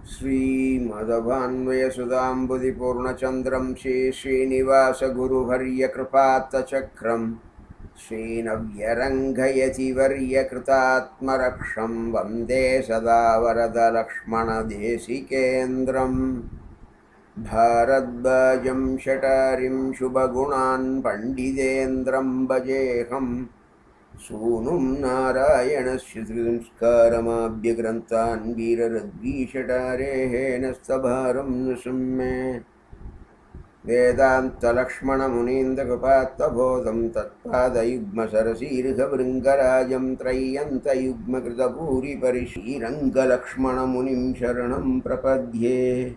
श्रीमदभान्वयसुधाम्बुधिपूर्णचन्द्रं श्रीश्रीनिवासगुरुवर्यकृपात्तचक्रं श्रीनव्यरङ्गयतिवर्यकृतात्मरक्षं वन्दे सदा वरदलक्ष्मणदेशिकेन्द्रम् भारद्वाजं शटारिं शुभगुणान् पण्डितेन्द्रं भजेऽहम् सूनुं नारायणस्य वीररद्वीषटारेः नस्तभारं नृसिंहे वेदान्तलक्ष्मणमुनीन्द्रकृपात्तबोधं तत्पादयुग्मसरसीर्घभृङ्गराजं त्रय्यन्तयुग्मकृतभूरिपरिशीरङ्गलक्ष्मणमुनिं शरणं प्रपद्ये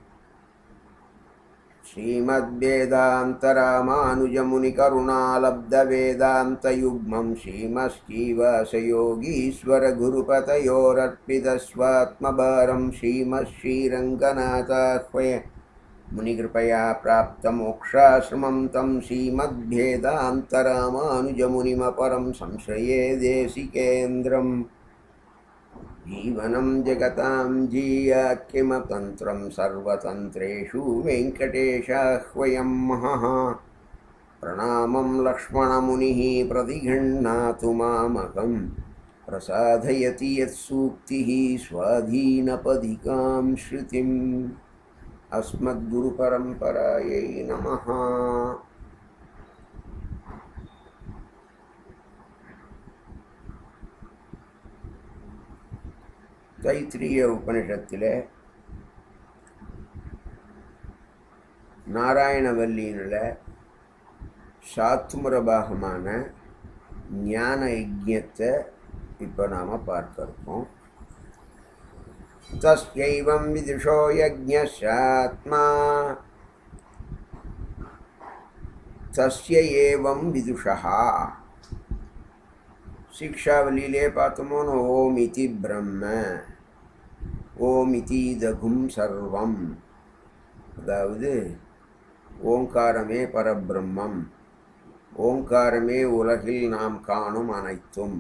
श्रीमद्वेदान्तरामानुजमुनिकरुणालब्धवेदान्तयुग्मं श्रीमश्चीवसयोगीश्वरगुरुपतयोरर्पितस्वात्मभारं श्रीमश्रीरङ्गनाथाह्वय मुनिकृपया प्राप्तमोक्षाश्रमं तं श्रीमद्भेदान्तरामानुजमुनिमपरं संश्रये देशिकेन्द्रम् जीवनं जगतां जीयाख्यमतन्त्रं सर्वतन्त्रेषु वेङ्कटेशाह्वयं महः प्रणामं लक्ष्मणमुनिः प्रतिगृह्णातु मामकं प्रसादयति यत्सूक्तिः स्वाधीनपदिकां श्रुतिम् अस्मद्गुरुपरम्परायै नमः தைத்திரிய உபனிஷத்தில் நாராயணவல்லியினுள்ள சாத்துமுர பாகமான ஞான யஜ்யத்தை இப்போ நாம் பார்க்க இருக்கோம் தஸ்யைவம் விதுஷோ யஜ்ஞாத்மா தஸ்ய ஏவம் விதுஷா சிக்ஷாவலியிலே பார்த்தோமோன்னு ஓம் இதி பிரம்ம ஓம் இதி தகும் சர்வம் அதாவது ஓங்காரமே பரபிரம்மம் ஓங்காரமே உலகில் நாம் காணும் அனைத்தும்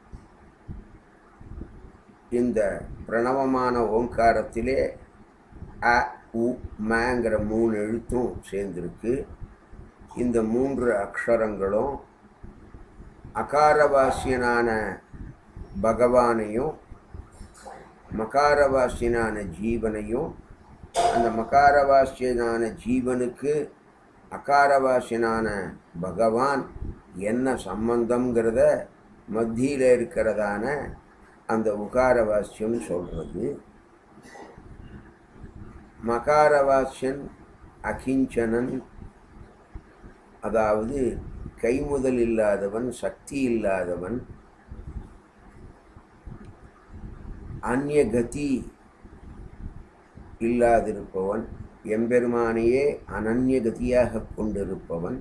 இந்த பிரணவமான ஓங்காரத்திலே அ உ மேங்கிற மூணு எழுத்தும் சேர்ந்திருக்கு இந்த மூன்று அக்ஷரங்களும் அகாரவாசியனான பகவானையும் மகாரவாசியனான ஜீவனையும் அந்த மகாரவாசியனான ஜீவனுக்கு அகாரவாசியனான பகவான் என்ன சம்பந்தங்கிறத மத்தியில் இருக்கிறதான அந்த உகாரவாசியம் சொல்கிறது மகாரவாசியன் அகிஞ்சனன் அதாவது கைமுதல் இல்லாதவன் சக்தி இல்லாதவன் அந்நிய கதி இல்லாதிருப்பவன் எம்பெருமானையே அனன்ய கதியாக கொண்டிருப்பவன்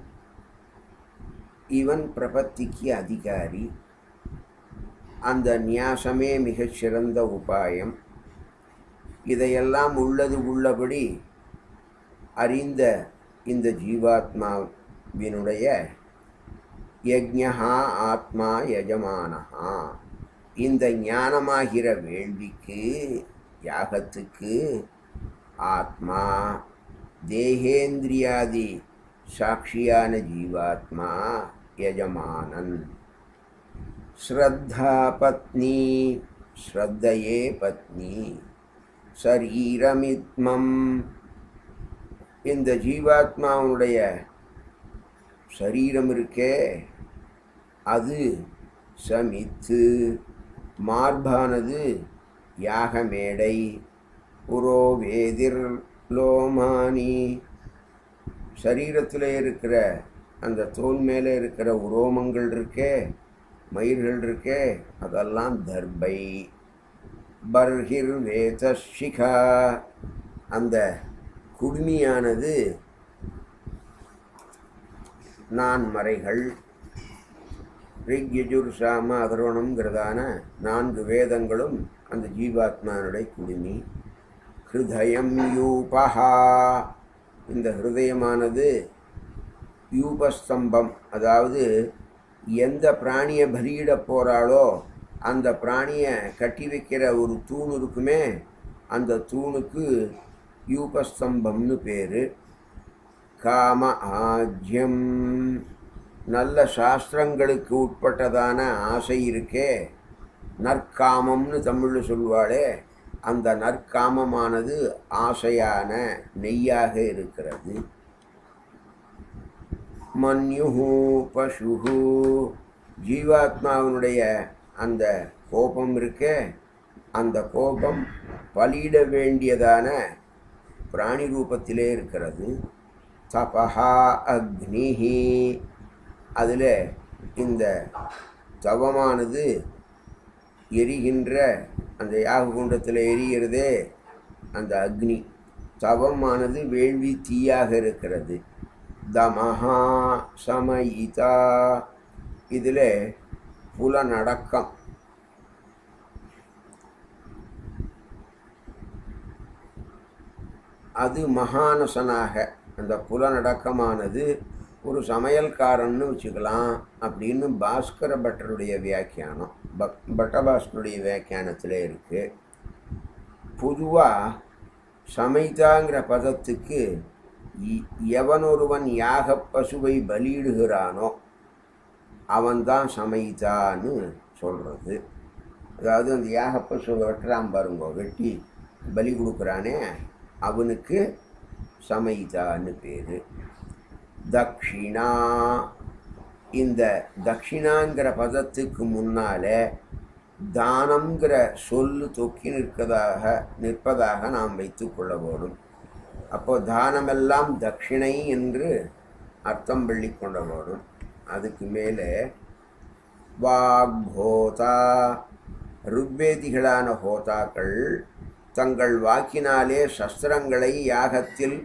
இவன் பிரபத்திக்கு அதிகாரி அந்த நியாசமே மிகச் சிறந்த உபாயம் இதையெல்லாம் உள்ளது உள்ளபடி அறிந்த இந்த ஜீவாத்மாவினுடைய யஜ்ஞா ஆத்மா யஜமானஹா இந்த ஞானமாகிற வேள்விக்கு யாகத்துக்கு ஆத்மா தேகேந்திரியாதி சாட்சியான ஜீவாத்மா யஜமானன் ஸ்ரத்தா பத்னி ஸ்ரத்தையே பத்னி சரீரமித்மம் இந்த ஜீவாத்மாவுடைய சரீரம் இருக்கே அது சமித்து மார்பானது யாகமேடை புரோவேதிர் லோமானி சரீரத்தில் இருக்கிற அந்த தோல் மேலே இருக்கிற உரோமங்கள் இருக்கே மயிர்கள் இருக்கே அதெல்லாம் தர்பை பர்ஹிர் வேதஷிகா அந்த குடுமியானது நான் மறைகள் ரிக்யஜுர் சாம அதர்வணம்ங்கிறதான நான்கு வேதங்களும் அந்த ஜீவாத்மானுடைய குடுமி ஹிருதயம் யூபஹா இந்த ஹிருதயமானது யூபஸ்தம்பம் அதாவது எந்த பிராணியை பலியிட போகிறாளோ அந்த பிராணியை கட்டி வைக்கிற ஒரு தூண் இருக்குமே அந்த தூணுக்கு யூபஸ்தம்பம்னு பேர் காம ஆஜ்யம் நல்ல சாஸ்திரங்களுக்கு உட்பட்டதான ஆசை இருக்கே நற்காமம்னு தமிழில் சொல்வாளே அந்த நற்காமமானது ஆசையான நெய்யாக இருக்கிறது மன்யுஹு பசுஹு ஜீவாத்மாவினுடைய அந்த கோபம் இருக்கே அந்த கோபம் பலியிட வேண்டியதான பிராணி ரூபத்திலே இருக்கிறது தபஹா அக்னிஹி அதில் இந்த தவமானது எரிகின்ற அந்த யாககுண்டத்தில் எரிகிறதே அந்த அக்னி தவமானது வேள்வி தீயாக இருக்கிறது தமஹா சமயிதா இதில் புலநடக்கம் அது மகானசனாக அந்த புலநடக்கமானது ஒரு சமையல்காரன்னு வச்சுக்கலாம் அப்படின்னு பாஸ்கர பட்டருடைய வியாக்கியானம் பக் பட்டபாஸ்கருடைய வியாக்கியானத்தில் இருக்குது பொதுவாக சமைதாங்கிற பதத்துக்கு இ- எவனொருவன் யாக பசுவை பலியிடுகிறானோ அவன்தான் சமைதான்னு சொல்கிறது அதாவது அந்த யாக பசுவை வெட்டுறான் பாருங்க வெட்டி பலி கொடுக்குறானே அவனுக்கு சமைதான்னு பேர் தக்ஷிணா இந்த தக்ஷிணாங்கிற பதத்துக்கு முன்னால தானம்ங்கிற சொல்லு தொக்கி நிற்பதாக நிற்பதாக நாம் வைத்துக்கொள்ள வேண்டும் அப்போ தானமெல்லாம் தட்சிணை என்று அர்த்தம் பள்ளி கொள்ள வேண்டும் அதுக்கு மேலே வாக்ஹோதா ருக்வேதிகளான ஹோதாக்கள் தங்கள் வாக்கினாலே சஸ்திரங்களை யாகத்தில்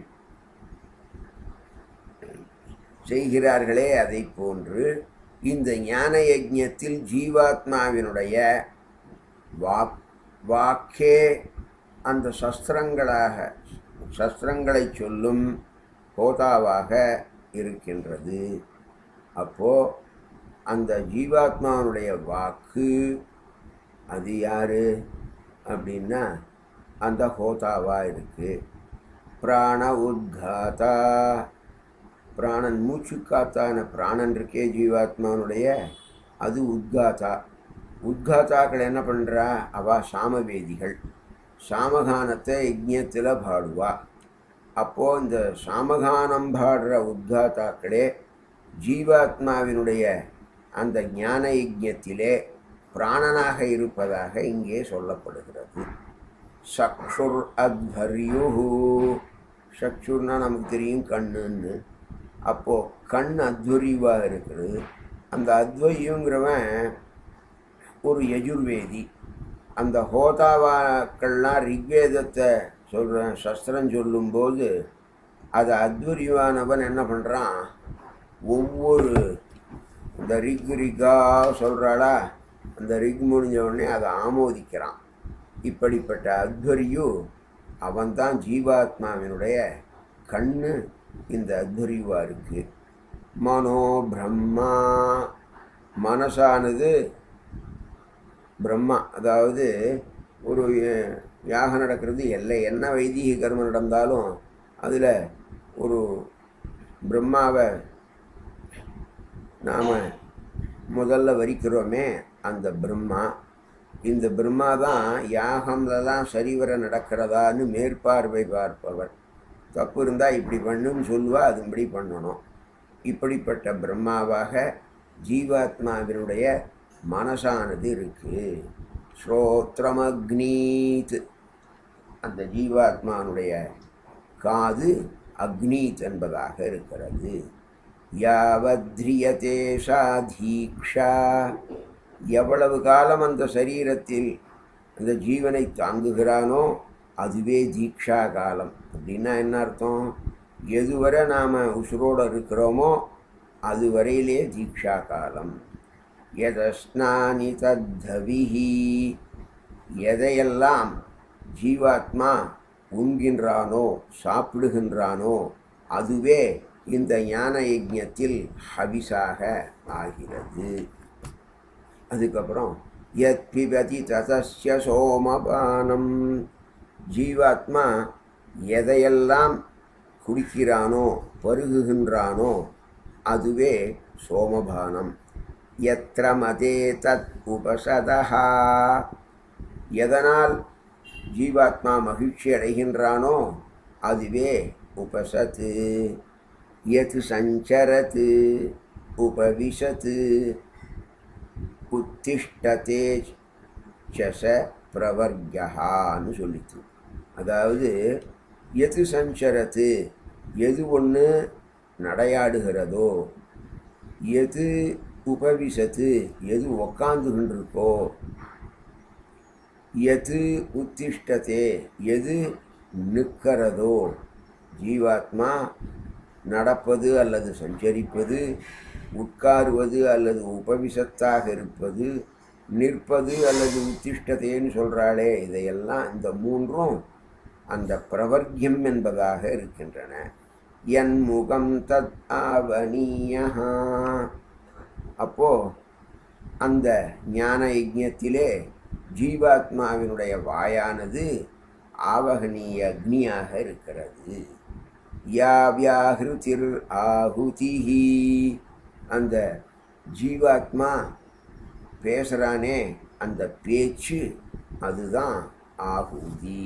செய்கிறார்களே அதை போன்று இந்த ஞான யஜ்ஞத்தில் ஜீவாத்மாவினுடைய வாக் வாக்கே அந்த சஸ்திரங்களாக சஸ்திரங்களை சொல்லும் ஹோதாவாக இருக்கின்றது அப்போ அந்த ஜீவாத்மாவுடைய வாக்கு அது யாரு அப்படின்னா அந்த ஹோதாவாக இருக்கு பிராண உத்காதா பிராணன் மூச்சு காத்தான பிராணன் இருக்கே ஜீவாத்மானுடைய அது உத்காதா உத்காதாக்கள் என்ன பண்ணுறா அவ சாமவேதிகள் சாமகானத்தை யஜ்ஞத்தில் பாடுவா அப்போது இந்த சாமகானம் பாடுற உத்காதாக்களே ஜீவாத்மாவினுடைய அந்த ஞான யஜ்ஞத்திலே பிராணனாக இருப்பதாக இங்கே சொல்லப்படுகிறது சக்ஷுர் அத்வர்யுஹு சக்ஷுர்னா நமக்கு தெரியும் கண்ணுன்னு அப்போது கண் அத்வரிவாக இருக்கிறது அந்த அத்வரியுங்கிறவன் ஒரு யஜுர்வேதி அந்த ஹோதாவாக்கள்லாம் ரிக்வேதத்தை சொல்கிற சஸ்திரம் சொல்லும்போது அது அத்வரிவானவன் என்ன பண்ணுறான் ஒவ்வொரு இந்த ரிக் ரிக்கா சொல்கிறாளா அந்த ரிக் முடிஞ்ச உடனே அதை ஆமோதிக்கிறான் இப்படிப்பட்ட அத்வரியு அவன்தான் ஜீவாத்மாவினுடைய கண்ணு இந்த அத்வரிவாக இருக்கு மனோ பிரம்மா மனசானது பிரம்மா அதாவது ஒரு அஹ், யாகம் நடக்கிறது எல்லை என்ன வைதீக கர்மம் நடந்தாலும் அதில் ஒரு பிரம்மாவை நாம் முதல்ல வரிக்கிறோமே அந்த பிரம்மா இந்த பிரம்மா தான் யாகம்லலாம் சரிவர நடக்கிறதான்னு மேற்பார்வை பார்ப்பவர் தப்பு இருந்தால் இப்படி பண்ணுன்னு சொல்லுவா அதுபடி பண்ணணும் இப்படிப்பட்ட பிரம்மாவாக ஜீவாத்மாவினுடைய மனசானது இருக்கு ஸ்ரோத்ரமக்னீத் அந்த ஜீவாத்மானுடைய காது அக்னீத் என்பதாக இருக்கிறது யாவத்ரியதே சா தீக்ஷா எவ்வளவு காலம் அந்த சரீரத்தில் அந்த ஜீவனை தாங்குகிறானோ அதுவே தீக்ஷா காலம் அப்படின்னா என்ன அர்த்தம் எதுவரை நாம் உசுரோடு இருக்கிறோமோ அது வரையிலே தீக்ஷா காலம் எதஸ்னானி தத்தவிஹி எதையெல்லாம் ஜீவாத்மா உண்கின்றானோ சாப்பிடுகின்றானோ அதுவே இந்த ஞான யஜ்ஞத்தில் ஹவிசாக ஆகிறது அதுக்கப்புறம் யத் பிபதி ததஸ்ய சோமபானம் ஜீவாத்மா எதையெல்லாம் குடிக்கிறானோ பருகுகின்றானோ அதுவே சோமபானம் எத்திர மதே தத் உபசதா எதனால் ஜீவாத்மா மகிழ்ச்சி அடைகின்றானோ அதுவே உபசத்து எது சஞ்சரத்து உபவிசத்து உத்திஷ்டதே சச பிரவர்கஹான்னு சொல்லிச்சு அதாவது எது சஞ்சரத்து எது ஒன்று நடையாடுகிறதோ எது உபவிசத்து எது உக்காந்துகின்றிருக்கோ எது உத்திஷ்டதே எது நிற்கிறதோ ஜீவாத்மா நடப்பது அல்லது சஞ்சரிப்பது உட்காருவது அல்லது உபவிசத்தாக இருப்பது நிற்பது அல்லது உத்திஷ்டதேன்னு சொல்கிறாளே இதையெல்லாம் இந்த மூன்றும் அந்த பிரவர்க்கியம் என்பதாக இருக்கின்றன என் முகம் தத் ஆவணீயா அப்போ அந்த ஞான யஜ்ஞத்திலே ஜீவாத்மாவினுடைய வாயானது ஆவகனீய அக்னியாக இருக்கிறது யா வியாகிருதிர் ஆகுதிஹி அந்த ஜீவாத்மா பேசுகிறானே அந்த பேச்சு அதுதான் ஆகுதி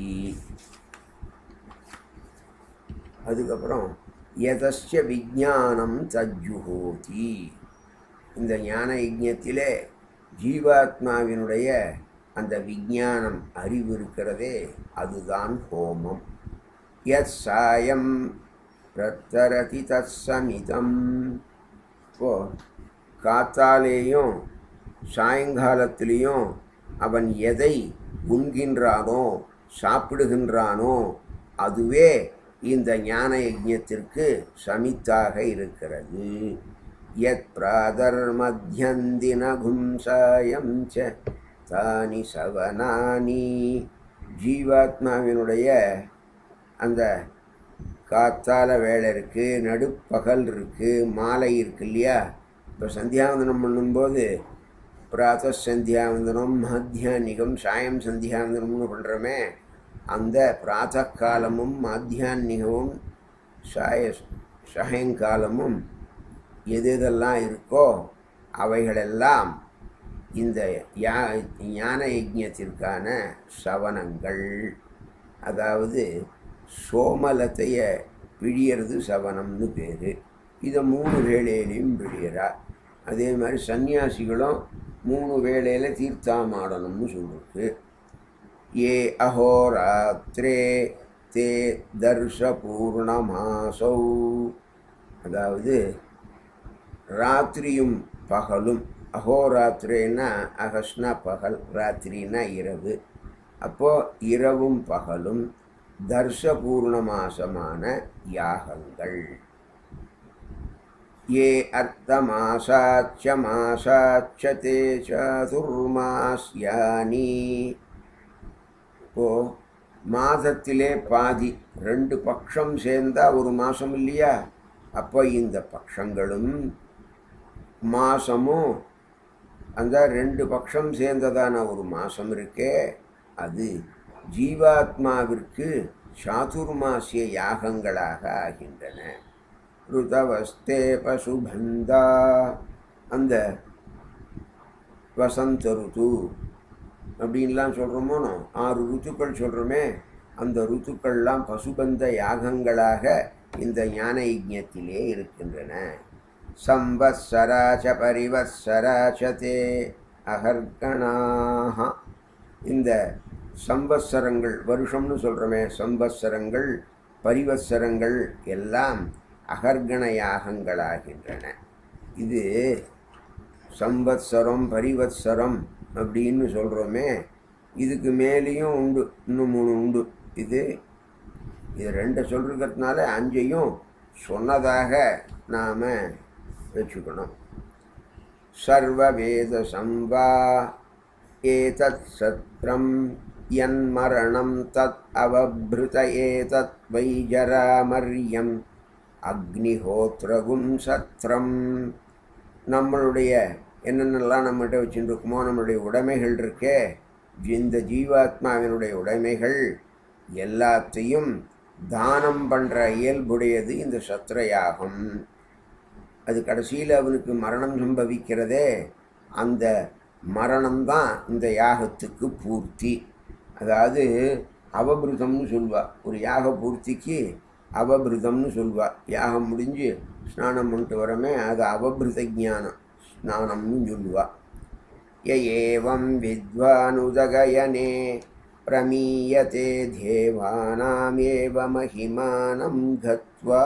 அதுக்கப்புறம் எதஸ்ய விஜானம் தஜ்ஜுஹோதி இந்த ஞான யஜ்ஞத்திலே ஜீவாத்மாவினுடைய அந்த விஜானம் அறிவு இருக்கிறதே அதுதான் ஹோமம் யத் சாயம் பிரத்தரதி தத் சமிதம் இப்போ காத்தாலேயும் சாயங்காலத்திலையும் அவன் எதை உண்கின்றானோ சாப்பிடுகின்றானோ அதுவே இந்த ஞான யஜ்ஞத்திற்கு சமித்தாக இருக்கிறது யத் பிராதர் மத்தியந்தினகும் சாயம் ச தானி சவனானி ஜீவாத்மாவினுடைய அந்த காத்தால வேலை இருக்குது நடுப்பகல் இருக்குது மாலை இருக்கு இல்லையா இப்போ சந்தியாவந்தனம் பண்ணும்போது பிராத்த சந்தியாவந்தனம் மாத்தியானிகம் சாயம் சந்தியாவந்தனம்னு பண்ணுறோமே அந்த பிராத்த காலமும் மாத்தியான்மிகமும் சாய சாயங்காலமும் எது எதெல்லாம் இருக்கோ அவைகளெல்லாம் இந்த யா ஞான யஜ்ஞத்திற்கான சவனங்கள் அதாவது சோமலத்தைய பிழியறது சவனம்னு பேர் இதை மூணு வேளையிலையும் பிழியறா அதே மாதிரி சன்னியாசிகளும் மூணு வேளையில் தீர்த்தாமாடணும்னு சொல்லிருக்கு ஏ அஹோராத்திரே தே தர்ஷ பூர்ணமாசௌ அதாவது ராத்திரியும் பகலும் அஹோராத்திரேன்னா அகஸ்னா பகல் ராத்திரினா இரவு அப்போது இரவும் பகலும் தர்ஷ பூர்ணமாசமான யாகங்கள் ये अर्थमासाच्च मासाच्च ते சதுர்மாஸ்யானி இப்போ மாதத்திலே பாதி ரெண்டு பட்சம் சேர்ந்தா ஒரு மாதம் இல்லையா அப்போ இந்த பட்சங்களும் மாதமும் அந்த ரெண்டு பட்சம் சேர்ந்ததான ஒரு மாதம் இருக்கே அது ஜீவாத்மாவிற்கு சாதுர்மாசிய யாகங்களாக ஆகின்றன ருதவஸ்தே பசுபந்தா அந்த வசந்த ருத்து அப்படின்லாம் சொல்கிறோமோனோ ஆறு ருத்துக்கள் சொல்கிறோமே அந்த ருத்துக்கள்லாம் பசுபந்த யாகங்களாக இந்த ஞான யஜ்ஞத்திலே இருக்கின்றன சம்பத்சராச்ச பரிவத்சராச்சதே அகர்கணாக இந்த சம்பத்சரங்கள் வருஷம்னு சொல்கிறோமே சம்பத்சரங்கள் பரிவத்சரங்கள் எல்லாம் அகர்கண யாகங்களாகின்றன இது சம்பத்சரம் பரிவத்சரம் அப்படின்னு சொல்கிறோமே இதுக்கு மேலேயும் உண்டு இன்னும் மூணு உண்டு இது இது ரெண்டு சொல்கிறதுனால அஞ்சையும் சொன்னதாக நாம் வச்சுக்கணும் சர்வவேத சம்பா ஏதத் சத்ரம் யன்மரணம் தத் அவபிருத ஏதத் வைஜராமர்யம் அக்னிஹோத்ரகும் சத்ரம் நம்மளுடைய என்னென்னலாம் நம்மகிட்ட வச்சுட்டு இருக்கோமோ நம்மளுடைய உடைமைகள் இருக்கே இந்த ஜீவாத்மாவினுடைய உடைமைகள் எல்லாத்தையும் தானம் பண்ணுற இயல்புடையது இந்த சத்திர யாகம் அது கடைசியில் அவனுக்கு மரணம் சம்பவிக்கிறதே அந்த மரணம்தான் இந்த யாகத்துக்கு பூர்த்தி அதாவது அவபிருதம்னு சொல்வா ஒரு யாக பூர்த்திக்கு அவபிருதம்னு சொல்வா யாகம் முடிஞ்சு ஸ்நானம் பண்ணிட்டு வரமே அது அவபிருத ஞானம் ஸ்நானம்னு சொல்லுவா ய ஏவம் வித்வானுதகயனே பிரமீயते தேவானாமேவ மகிமானம் கத்வா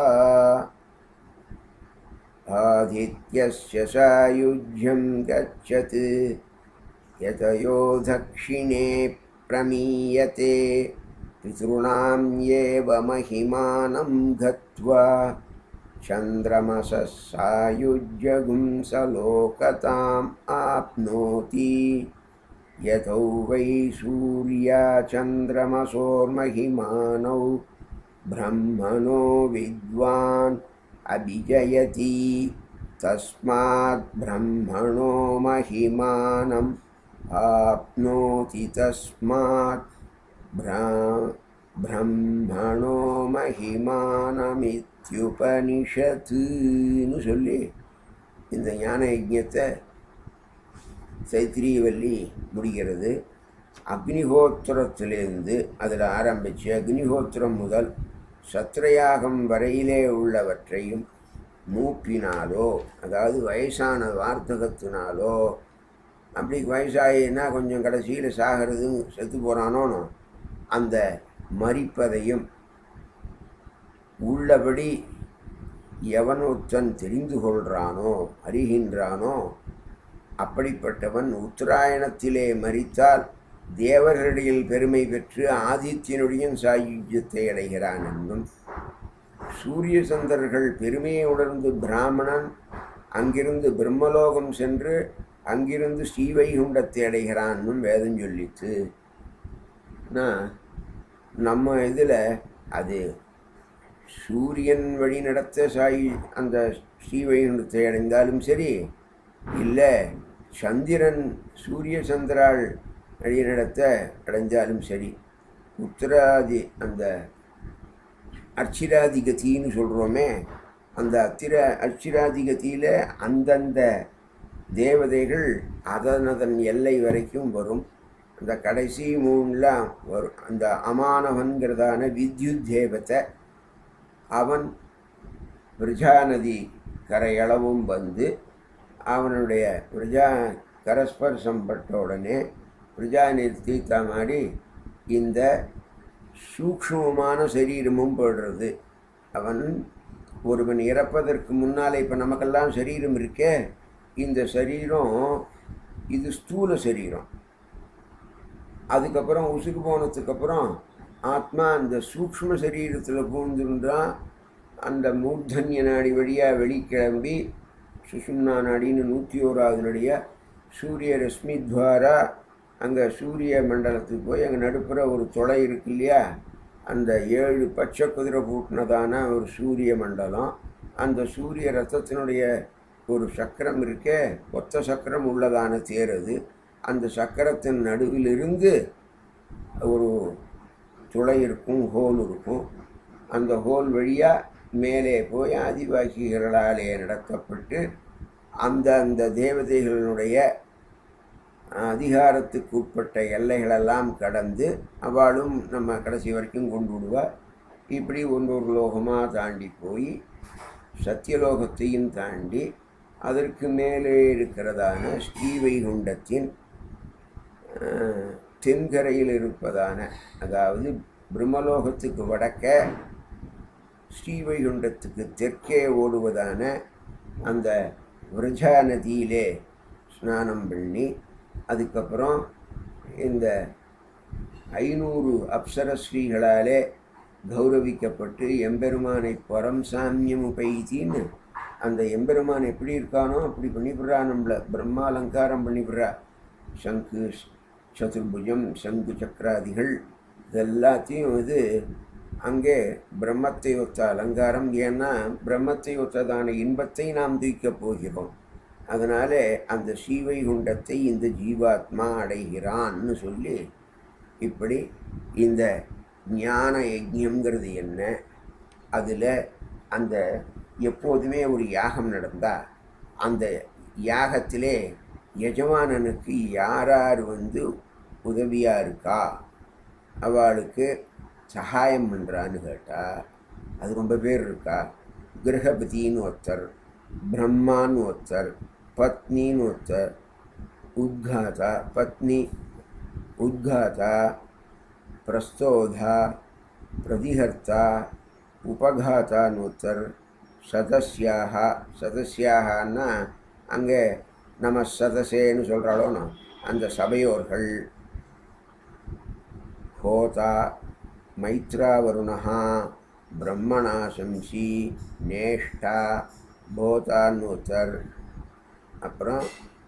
आदित्यस्य सायुज्यं गच्छत् यतयो दक्षिणे प्रमीयते पितॄणां एव महिमानं गत्वा चन्द्रमसः सायुज्यगुं स लोकताम् आप्नोति यतौ वै सूर्या चन्द्रमसोर्महिमानौ ब्रह्मणो विद्वान् अभिजयति तस्मात् ब्रह्मणो महिमानम् आप्नोति तस्मात् ब्रा பிரம்மணோ மகிமானமித்யுபனிஷத்துன்னு சொல்லி இந்த ஞான யஜ்ஞத்தை சைத்திரியவல்லி முடிகிறது அக்னிஹோத்திரத்திலிருந்து அதில் ஆரம்பித்து அக்னிஹோத்திரம் முதல் சத்திரயாகம் வரையிலே உள்ளவற்றையும் மூப்பினாலோ அதாவது வயசான வார்த்தகத்தினாலோ அப்படி வயசாயின்னா கொஞ்சம் கடைசியில் சாகிறது செத்து போகிறானோனோ அந்த மறிப்பதையும் உள்ளபடி எவனொருத்தன் தெரிந்து கொள்கிறானோ அறிகின்றானோ அப்படிப்பட்டவன் உத்தராயணத்திலே மறித்தால் தேவர்களிடையில் பெருமை பெற்று ஆதித்யனுடைய சாயுஜ்யத்தை அடைகிறான் என்றும் சூரிய சந்தர்கள் பெருமையை உணர்ந்து பிராமணன் அங்கிருந்து பிரம்மலோகம் சென்று அங்கிருந்து ஸ்ரீவைகுண்டத்தை அடைகிறான்னும் வேதம் சொல்லித்து நம்ம இதில் அது சூரியன் வழி நடத்த சாயி அந்த ஸ்ரீவைகுண்டத்தை அடைந்தாலும் சரி இல்லை சந்திரன் சூரிய சந்திராள் வழி நடத்த அடைஞ்சாலும் சரி உத்தராதி அந்த அர்ச்சிராதிகத்தின்னு சொல்கிறோமே அந்த அத்திர அர்ச்சிராதிகத்தியில் அந்தந்த தேவதைகள் அதன் அதன் எல்லை வரைக்கும் வரும் அந்த கடைசி மூணுலாம் வரும் அந்த அமானவன்கிறதான வித்யுத் தேவத்தை அவன் விரஜா நதி கரையளவும் வந்து அவனுடைய விரஜா கரஸ்பர்சம் பட்ட உடனே விரஜா நீர் தீர்த்தமாடி இந்த சூக்ஷ்மமான சரீரமும் போடுறது அவன் ஒருவன் இறப்பதற்கு முன்னால் இப்போ நமக்கெல்லாம் சரீரம் இருக்கே இந்த சரீரம் இது ஸ்தூல சரீரம் அதுக்கப்புறம் உசுக்கு போனதுக்கப்புறம் ஆத்மா அந்த சூக்ஷ்ம சரீரத்தில் பூந்துருந்தான் அந்த மூர்தன்ய நாடி வழியாக வெளிக்கிளம்பி சுஷும்னா நாடின்னு நூற்றி ஓராவது நடியாக சூரிய ரஷ்மி துவாரா அங்கே சூரிய மண்டலத்துக்கு போய் அங்கே நடுப்புற ஒரு தொலை இருக்கு இல்லையா அந்த ஏழு பச்சை குதிரை பூட்டினதான ஒரு சூரிய மண்டலம் அந்த சூரிய ரத்தத்தினுடைய ஒரு சக்கரம் இருக்கே ஒத்த சக்கரம் உள்ளதான தேர் அது அந்த சக்கரத்தின் நடுவிலிருந்து ஒரு துளை இருக்கும் ஹோல் இருக்கும் அந்த ஹோல் வழியாக மேலே போய் ஆதிவாசிகளாலே நடத்தப்பட்டு அந்த அந்த தேவதைகளினுடைய அதிகாரத்துக்கு உட்பட்ட எல்லைகளெல்லாம் கடந்து அவளும் நம்ம கடைசி வரைக்கும் கொண்டு விடுவா இப்படி ஒன்றொரு லோகமாக தாண்டி போய் சத்தியலோகத்தையும் தாண்டி அதற்கு மேலே இருக்கிறதான ஸ்ரீவைகுண்டத்தின் தென்கரையில் இருப்பதான அதாவது பிரம்மலோகத்துக்கு வடக்க ஸ்ரீவைகுண்டத்துக்கு தெற்கே ஓடுவதான அந்த விரஜா நதியிலே ஸ்நானம் பண்ணி அதுக்கப்புறம் இந்த ஐநூறு அப்சரஸ்ரீகளாலே கௌரவிக்கப்பட்டு எம்பெருமானை பரம் சாமியம் உபைத்தின்னு அந்த எம்பெருமான் எப்படி இருக்கானோ அப்படி பண்ணிவிடுறா நம்மளை பிரம்மா அலங்காரம் பண்ணிவிடுறா சங்கு சதுர்புஜம் சங்கு சக்கராதிகள் இதெல்லாத்தையும் இது அங்கே பிரம்மத்தை ஒத்த அலங்காரம் ஏன்னா பிரம்மத்தை ஒத்ததான இன்பத்தை நாம் தூக்கப் போகிறோம் அதனாலே அந்த ஸ்ரீவைகுண்டத்தை இந்த ஜீவாத்மா அடைகிறான்னு சொல்லி இப்படி இந்த ஞான யஜ்யங்கிறது என்ன அதில் அந்த எப்போதுமே ஒரு யாகம் நடந்தால் அந்த யாகத்திலே எஜமானனுக்கு யார் யார் வந்து உதவியாக இருக்கா அவளுக்கு சகாயம் பண்ணுறான்னு கேட்டால் அது ரொம்ப பேர் இருக்கா கிரகபதின்னு ஒருத்தர் பிரம்மான்னு ஒருத்தர் பத்னின்னு ஒருத்தர் உத்காதா பத்னி உத்காதா பிரஸ்தோதா பிரதிஹர்த்தா உபகாத்தான்னு ஒருத்தர் சதஸ்யாக சதஸ்யாகன்னா அங்கே நம்ம சதசேன்னு சொல்கிறாளோனோ அந்த சபையோர்கள் ஹோதா மைத்ராவருணா பிரம்மணாசம்சி நேஷ்டா போதான்னு ஒருத்தர் அப்புறம்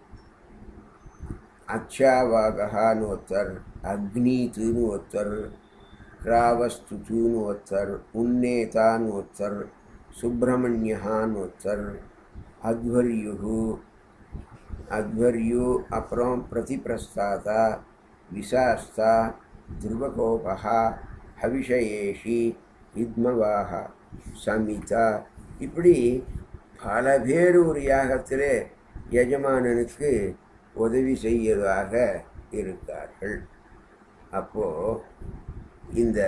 அச்சாவாகான்னு ஒருத்தர் அக்னீத்துன்னு ஒருத்தர் கிராவஸ்துன்னு ஒருத்தர் உன்னேதான்னு ஒருத்தர் சுப்பிரமணியகான்னு ஒருத்தர் அத்வர்யு அத்வர்யு அப்புறம் பிரதிபிரஸ்தாதா விசாஸ்தா துருவகோபா ஹவிஷயேஷி இத்மவாக சமிதா இப்படி பல பேர் ஒரு யாகத்திலே எஜமானனுக்கு உதவி செய்யறதாக இருக்கார்கள் அப்போ இந்த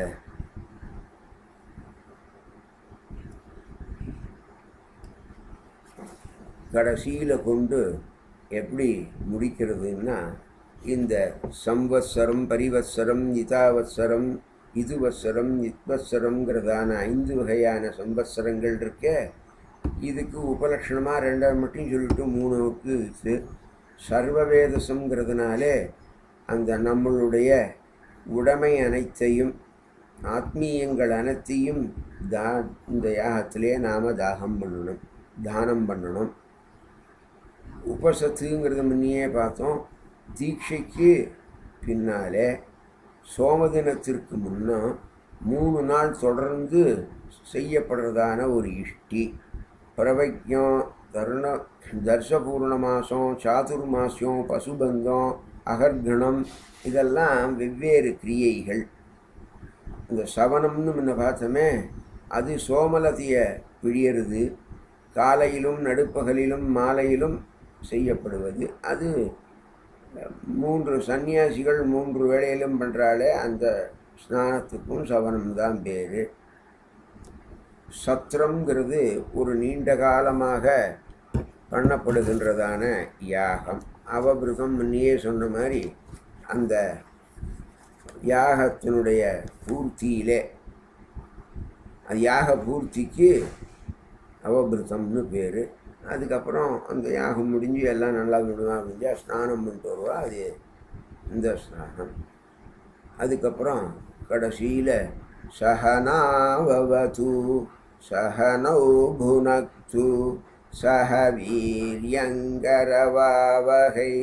கடைசியில் கொண்டு எப்படி முடிக்கிறதுன்னா இந்த சம்வத்சரம் பரிவத்சரம் இதாவத்சரம் இதுவத்சரம் இத்வத்சரங்கிறதான ஐந்து வகையான சம்பத்சரங்கள் இருக்க இதுக்கு உபலட்சணமாக ரெண்டாவது மட்டும் சொல்லிட்டு மூணுக்கு இது சர்வவேதசங்கிறதுனாலே அந்த நம்மளுடைய உடைமை அனைத்தையும் ஆத்மீயங்கள் அனைத்தையும் தா இந்த யாகத்திலே நாம் தாகம் பண்ணணும் தானம் பண்ணணும் உபசத்துங்கிறத முன்னையே பார்த்தோம் தீட்சைக்கு பின்னாலே சோமதினத்திற்கு முன்னே மூணு நாள் தொடர்ந்து செய்யப்படுறதான ஒரு இஷ்டி பிரவஜம் தருண தர்சபூர்ண மாதம் சாதுர்மாசியம் பசுபந்தம் அகர்கணம் இதெல்லாம் வெவ்வேறு கிரியைகள் இந்த சவனம்னு முன்ன பார்த்தோமே அது சோமலத்தையை பிழியறது காலையிலும் நடுப்பகலிலும் மாலையிலும் செய்யப்படுவது அது மூன்று சன்னியாசிகள் மூன்று வேளையிலும் பண்ணுறாலே அந்த ஸ்நானத்துக்கும் சவனம் தான் பேர் சத்திரங்கிறது ஒரு நீண்ட காலமாக பண்ணப்படுகின்றதான யாகம் அவபிருதம் முன்னையே சொன்ன மாதிரி அந்த யாகத்தினுடைய பூர்த்தியிலே அது யாக பூர்த்திக்கு அவபிருத்தம்னு பேர் அதுக்கப்புறம் அந்த யாகம் முடிஞ்சு எல்லாம் நல்லா விடுவா முடிஞ்சால் ஸ்நானம் பண்ணிட்டு வருவா அது இந்த ஸ்நானம் அதுக்கப்புறம் கடைசியில் சகனாவது சகனௌ புனக்து சக வீரியங்கரவாவகை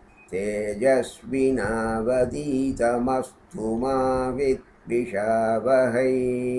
தேஜஸ்வினாவதீதமஸ்து மாவித்விஷாவகை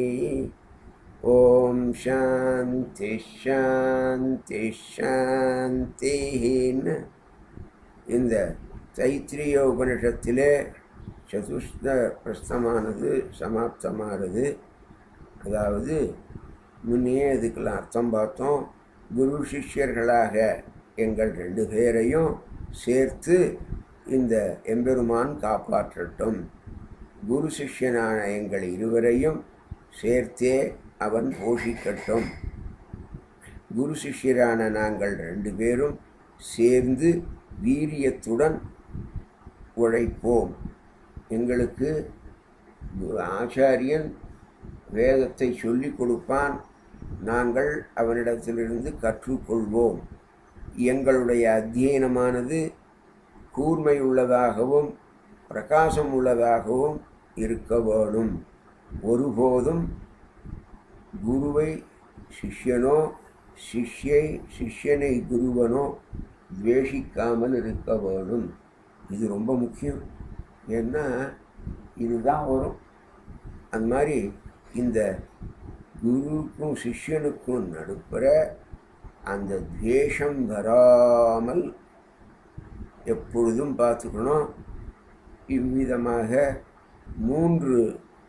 ஓம் சாந்தி ஷாந்தி ஷாந்தின்னு இந்த தைத்திரிய உபனிஷத்திலே சதுஷ்ட பிரஸ்தமானது சமாப்தமானது அதாவது முன்னையே இதுக்கெல்லாம் அர்த்தம் பார்த்தோம் குரு சிஷ்யர்களாக எங்கள் ரெண்டு பேரையும் சேர்த்து இந்த எம்பெருமான் காப்பாற்றட்டும் குரு சிஷ்யனான எங்கள் இருவரையும் சேர்த்தே அவன் போஷிக்கட்டும் குரு சிஷ்யரான நாங்கள் ரெண்டு பேரும் சேர்ந்து வீரியத்துடன் உழைப்போம் எங்களுக்கு ஆச்சாரியன் வேதத்தை சொல்லிக் கொடுப்பான் நாங்கள் அவனிடத்திலிருந்து கற்றுக்கொள்வோம் எங்களுடைய அத்தியனமானது கூர்மை உள்ளதாகவும் பிரகாசம் உள்ளதாகவும் இருக்க வேணும் ஒருபோதும் குருவை சிஷ்யனோ சிஷ்யை சிஷ்யனை குருவனோ துவேஷிக்காமல் இருக்க வேணும் இது ரொம்ப முக்கியம் ஏன்னா இதுதான் வரும் அந்த மாதிரி இந்த குருவுக்கும் சிஷ்யனுக்கும் நடுப்புற அந்த துவேஷம் வராமல் எப்பொழுதும் பார்த்துக்கணும் இவ்விதமாக மூன்று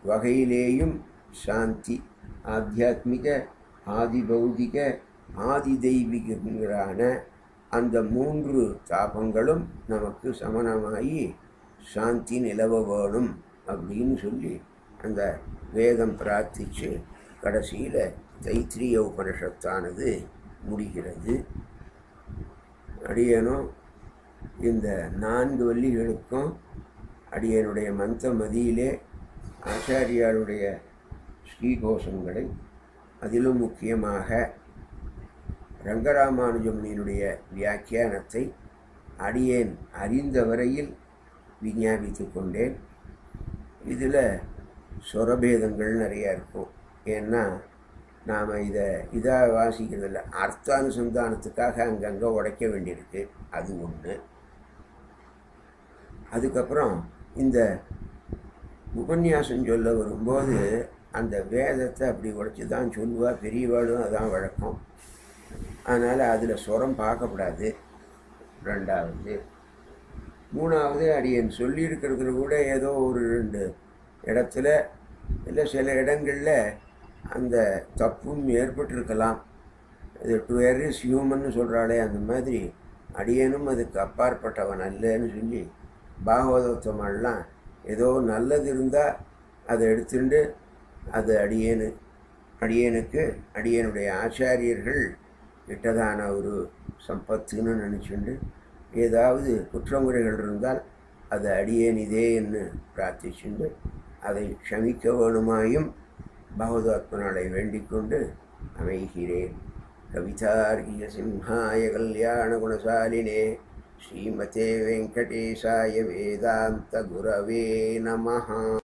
வகையிலேயும் சாந்தி ஆத்தியாத்மிக ஆதி பௌதிக ஆதி தெய்வீகங்களான அந்த மூன்று தாபங்களும் நமக்கு சமணமாகி சாந்தி நிலவ வேணும் அப்படின்னு சொல்லி அந்த வேதம் பிரார்த்திச்சு கடைசியில் தைத்திரிய உபனிஷத்தானது முடிகிறது அடியனும் இந்த நான்கு வள்ளிகளுக்கும் அடியனுடைய மந்த மதியிலே ஆச்சாரியாருடைய ஸ்ரீகோஷங்களை அதிலும் முக்கியமாக ரங்கராமானுஜமுனியினுடைய வியாக்கியானத்தை அடியேன் அறிந்த வரையில் விஞ்ஞாபித்து கொண்டேன் இதில் சொரபேதங்கள் நிறையா இருக்கும் ஏன்னா நாம் இதை இதாக வாசிக்கிறதில்ல அர்த்தானுசந்தானத்துக்காக அங்கங்கே உடைக்க வேண்டியிருக்கு அது ஒன்று அதுக்கப்புறம் இந்த உபன்யாசம் சொல்ல வரும்போது அந்த வேதத்தை அப்படி உடைச்சி தான் சொல்லுவா பெரியவாளும் அதான் வழக்கம் அதனால் அதில் சுரம் பார்க்கக்கூடாது ரெண்டாவது மூணாவது அடியன் சொல்லியிருக்கிறதுல கூட ஏதோ ஒரு ரெண்டு இடத்துல இல்லை சில இடங்களில் அந்த தப்பும் ஏற்பட்டிருக்கலாம் இது டு எர் இஸ் ஹியூமன்னு சொல்கிறாளே அந்த மாதிரி அடியனும் அதுக்கு அப்பாற்பட்டவன் அல்லன்னு சொல்லி பாகவதத்தமெல்லாம் ஏதோ நல்லது இருந்தால் அதை எடுத்துட்டு அது அடியேனு அடியனுக்கு அடியனுடைய ஆச்சாரியர்கள் விட்டதான ஒரு சம்பத்துன்னு நினச்சிண்டு ஏதாவது குற்றமுறைகள் இருந்தால் அது அடியேன் இதே என்று பிரார்த்திச்சுண்டு அதை க்ஷமிக்க வேணுமாயும் பகவதாத்மனாலை வேண்டிக் கொண்டு அமைகிறேன் கவிதார்கிய சிம்ஹாய கல்யாண குணசாலினே ஸ்ரீமதே வெங்கடேசாய வேதாந்த குரவே நமஹா